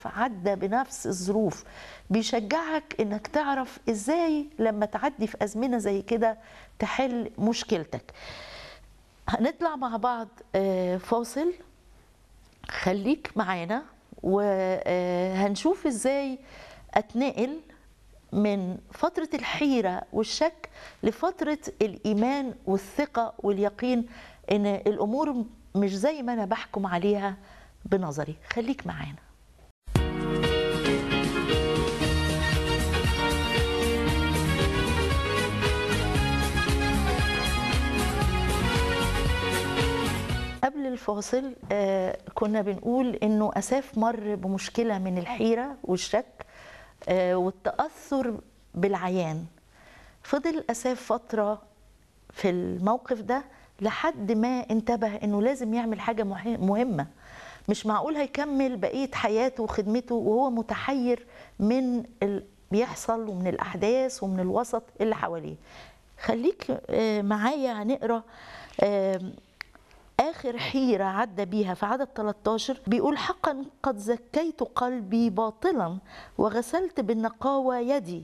عدى بنفس الظروف بيشجعك انك تعرف ازاي لما تعدي في ازمنه زي كده تحل مشكلتك هنطلع مع بعض آه، فاصل خليك معانا وهنشوف ازاي اتنقل من فترة الحيرة والشك لفترة الإيمان والثقة واليقين إن الأمور مش زي ما أنا بحكم عليها بنظري خليك معانا قبل الفاصل آه، كنا بنقول انه اساف مر بمشكله من الحيره والشك آه، والتاثر بالعيان فضل اساف فتره في الموقف ده لحد ما انتبه انه لازم يعمل حاجه مه- مهمه مش معقول هيكمل بقيه حياته وخدمته وهو متحير من اللي بيحصل ومن الاحداث ومن الوسط اللي حواليه خليك آه، معايا هنقرا آم، آخر حيرة عدى بيها في عدد 13 بيقول حقا قد زكيت قلبي باطلا وغسلت بالنقاوة يدي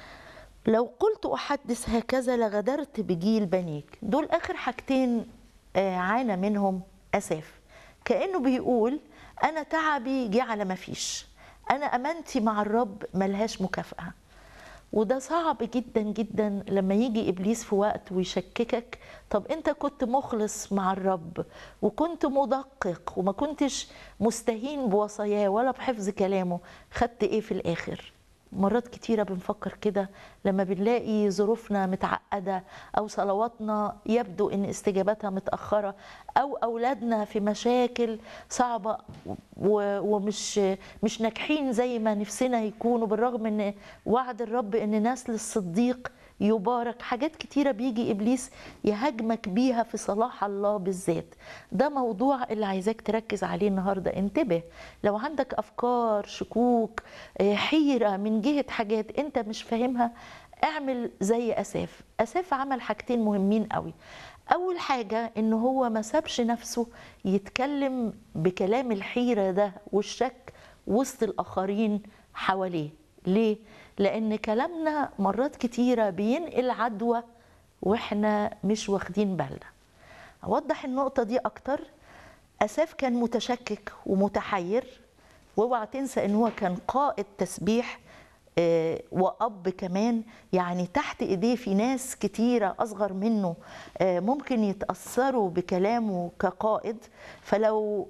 لو قلت أحدث هكذا لغدرت بجيل بنيك دول آخر حاجتين آه، عانى منهم أساف كأنه بيقول أنا تعبي جه على ما فيش أنا أمانتي مع الرب ملهاش مكافأة وده صعب جدا جدا لما يجي ابليس في وقت ويشككك طب انت كنت مخلص مع الرب وكنت مدقق وما كنتش مستهين بوصاياه ولا بحفظ كلامه خدت ايه في الاخر مرات كتيرة بنفكر كده لما بنلاقي ظروفنا متعقدة أو صلواتنا يبدو إن استجابتها متأخرة أو أولادنا في مشاكل صعبة و- ومش مش ناجحين زي ما نفسنا يكونوا بالرغم إن وعد الرب إن نسل الصديق يبارك حاجات كتيرة بيجي إبليس يهاجمك بيها في صلاح الله بالذات ده موضوع اللي عايزاك تركز عليه النهاردة انتبه لو عندك أفكار شكوك آه، حيرة من جهة حاجات أنت مش فاهمها اعمل زي أساف أساف عمل حاجتين مهمين قوي أول حاجة إن هو ما سابش نفسه يتكلم بكلام الحيرة ده والشك وسط الآخرين حواليه ليه؟ لأن كلامنا مرات كتيرة بينقل عدوى وإحنا مش واخدين بالنا أوضح النقطة دي أكتر أساف كان متشكك ومتحير واوعى تنسى ان هو كان قائد تسبيح آه، واب كمان يعني تحت ايديه في ناس كتيره اصغر منه آه، ممكن يتاثروا بكلامه كقائد فلو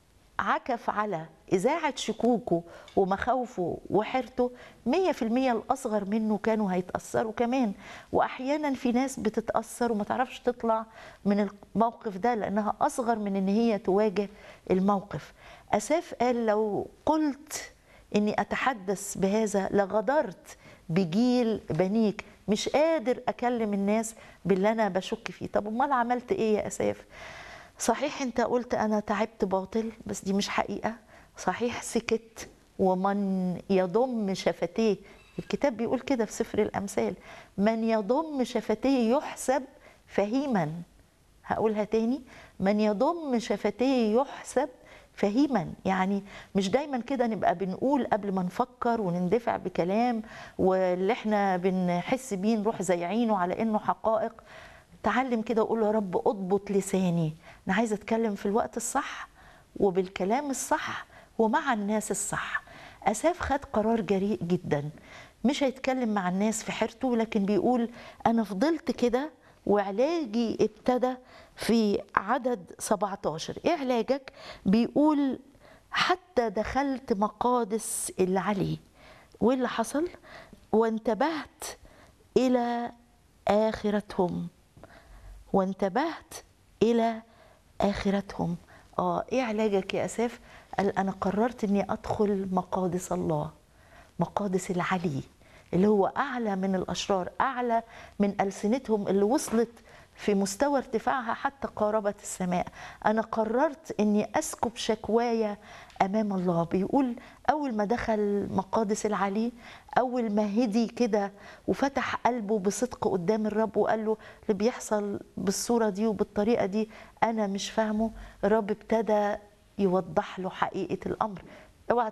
عكف على إذاعة شكوكه ومخاوفه وحيرته مية في المية الأصغر منه كانوا هيتأثروا كمان وأحيانا في ناس بتتأثر وما تعرفش تطلع من الموقف ده لأنها أصغر من إن هي تواجه الموقف أساف قال لو قلت إني أتحدث بهذا لغدرت بجيل بنيك مش قادر أكلم الناس باللي أنا بشك فيه طب أمال عملت إيه يا أساف صحيح انت قلت انا تعبت باطل بس دي مش حقيقه صحيح سكت ومن يضم شفتيه الكتاب بيقول كده في سفر الامثال من يضم شفتيه يحسب فهيما هقولها تاني من يضم شفتيه يحسب فهيما يعني مش دايما كده نبقى بنقول قبل ما نفكر ونندفع بكلام واللي احنا بنحس بيه نروح زيعينه على انه حقائق تعلم كده وقول يا رب اضبط لساني انا عايزه اتكلم في الوقت الصح وبالكلام الصح ومع الناس الصح اساف خد قرار جريء جدا مش هيتكلم مع الناس في حيرته لكن بيقول انا فضلت كده وعلاجي ابتدى في عدد 17 ايه علاجك بيقول حتى دخلت مقادس العلي وايه اللي حصل وانتبهت الى اخرتهم وانتبهت الى اخرتهم اه ايه علاجك يا اساف قال انا قررت اني ادخل مقادس الله مقادس العلي اللي هو اعلى من الاشرار اعلى من السنتهم اللي وصلت في مستوى ارتفاعها حتى قاربت السماء انا قررت اني اسكب شكوايا امام الله بيقول اول ما دخل مقادس العلي اول ما هدي كده وفتح قلبه بصدق قدام الرب وقال له اللي بيحصل بالصوره دي وبالطريقه دي انا مش فاهمه الرب ابتدى يوضح له حقيقه الامر